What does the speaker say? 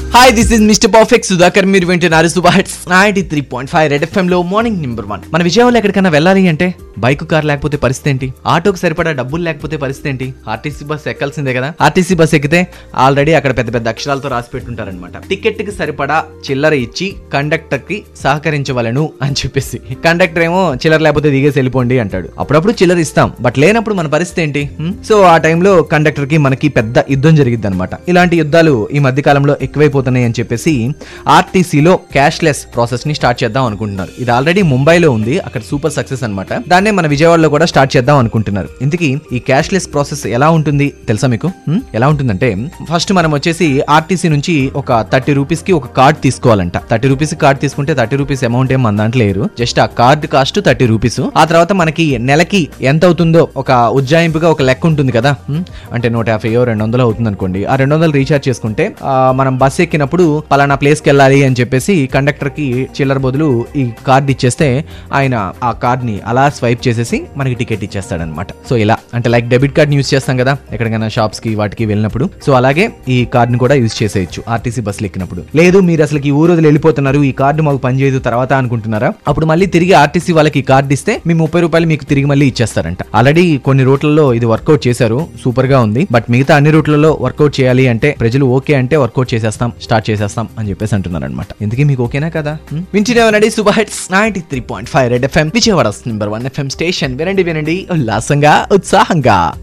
Hi this is mister perfect Sudhakar మీరు వింటున్నారు super hits ninety three point five red FM లో morning number one మన విజయవాడలో ఎక్కడికైనా వెళ్ళాలి అంటే బైక్ కార్ లేకపోతే పరిస్థితి ఏంటి ఆటోకి సరిపడా డబ్బులు లేకపోతే పరిస్థితి ఏంటి ఆర్టీసీ బస్ ఎక్కాల్సిందే కదా ఆర్టీసీ బస్ ఎక్కితే ఆల్రెడీ అక్కడ పెద్ద పెద్ద అక్షరాలతో రాసి పెట్టుంటారనమాట టికెట్ కి సరిపడా చిల్లర ఇచ్చి కండక్టర్ కి సహకరించవలను అని చెప్పేసి కండక్టర్ ఏమో చిల్లర లేకపోతే దిగేసి వెళ్ళిపోండి అంటాడు అప్పుడప్పుడు చిల్లర ఇస్తాం బట్ లేనప్పుడు మన పరిస్థితి ఏంటి హ్మ్? సో ఆ టైంలో కండక్టర్ కి మనకి పెద్ద యుద్ధం జరిగిద్ది అనమాట ఇలాంటి యుద్ధాలు ఈ మధ్య కాలంలో ఎక్కువైపోతున్నాయి అని చెప్పేసి ఆర్టీసీలో క్యాష్లెస్ ప్రాసెస్ ని స్టార్ట్ చేద్దాం అనుకుంటున్నారు ఇది ఆల్రెడీ ముంబైలో ఉంది అక్కడ సూపర్ సక్సెస్ అన్నమాట దాన్నే మన విజయవాడలో కూడా స్టార్ట్ చేద్దాం అనుకుంటున్నారు ఇంతకీ ఈ క్యాష్లెస్ ప్రాసెస్ ఎలా ఉంటుంది తెలుసా మీకు హ్మ్? ఎలా ఉంటుందంటే ఫస్ట్ మనం వచ్చేసి ఆర్టీసీ నుంచి ఒక థర్టీ రూపీస్ కి ఒక కార్డ్ తీసుకోవాలంట థర్టీ రూపీస్ కార్డ్ తీసుకుంటే థర్టీ రూపీస్ అమౌంట్ ఏం మన దాంట్లో లేరు జస్ట్ ఆ కార్డ్ కాస్ట్ థర్టీ రూపీస్ ఆ తర్వాత మనకి నెలకి ఎంత అవుతుందో ఒక ఉజ్జాయింపుగా ఒక లెక్క ఉంటుంది కదా హ్మ్? అంటే నూట యాభైయో రెండు వందలు అవుతుంది అనుకోండి ఆ రెండు వందలు రీఛార్జ్ చేసుకుంటే ఆ, మనం బస్ ఎక్కినప్పుడు పలానా ప్లేస్కి వెళ్ళాలి అని చెప్పేసి కండక్టర్ కి చిల్లర బదులు ఈ కార్డ్ ఇచ్చేస్తే ఆయన ఆ కార్డ్ ని అలా స్వైప్ చేసేసి మనకి టికెట్ ఇచ్చేస్తాడనమాట సో ఇలా అంటే లైక్ డెబిట్ కార్డ్ యూస్ చేస్తాం కదా ఎక్కడికైనా షాప్స్ కి వాటికి వెళ్ళినప్పుడు సో అలాగే ఈ కార్డ్ ని కూడా యూస్ చేసేయచ్చు ఆర్టీసీ బస్సులు ఎక్కినప్పుడు లేదు మీరు అసలు ఈ ఊరు వదిలి వెళ్ళిపోతున్నారు ఈ కార్డు మాకు పనిచేయదు తర్వాత అనుకుంటున్నారా అప్పుడు మళ్ళీ తిరిగి ఆర్టీసీ వాళ్ళకి ఈ కార్డు ఇస్తే మీ ముప్పై రూపాయలు మీకు తిరిగి మళ్ళీ ఇచ్చేస్తారంట ఆల్రెడీ కొన్ని రూట్లలో ఇది వర్కౌట్ చేశారు సూపర్ గా ఉంది బట్ మిగతా అన్ని రూట్లలో వర్కౌట్ చేయాలి అంటే ప్రజలు ఓకే అంటే వర్కౌట్ చేసేస్తాం స్టార్ట్ చేసేస్తాం అని చెప్పేసి అంటున్నారు అనమాట ఎందుకు మీకు ఓకేనా కదా వింటున్నామనండి super hits ninety three point five red FM Vijayawada number one FM station వినండి వినండి ఉల్లాసంగా ఉత్సాహంగా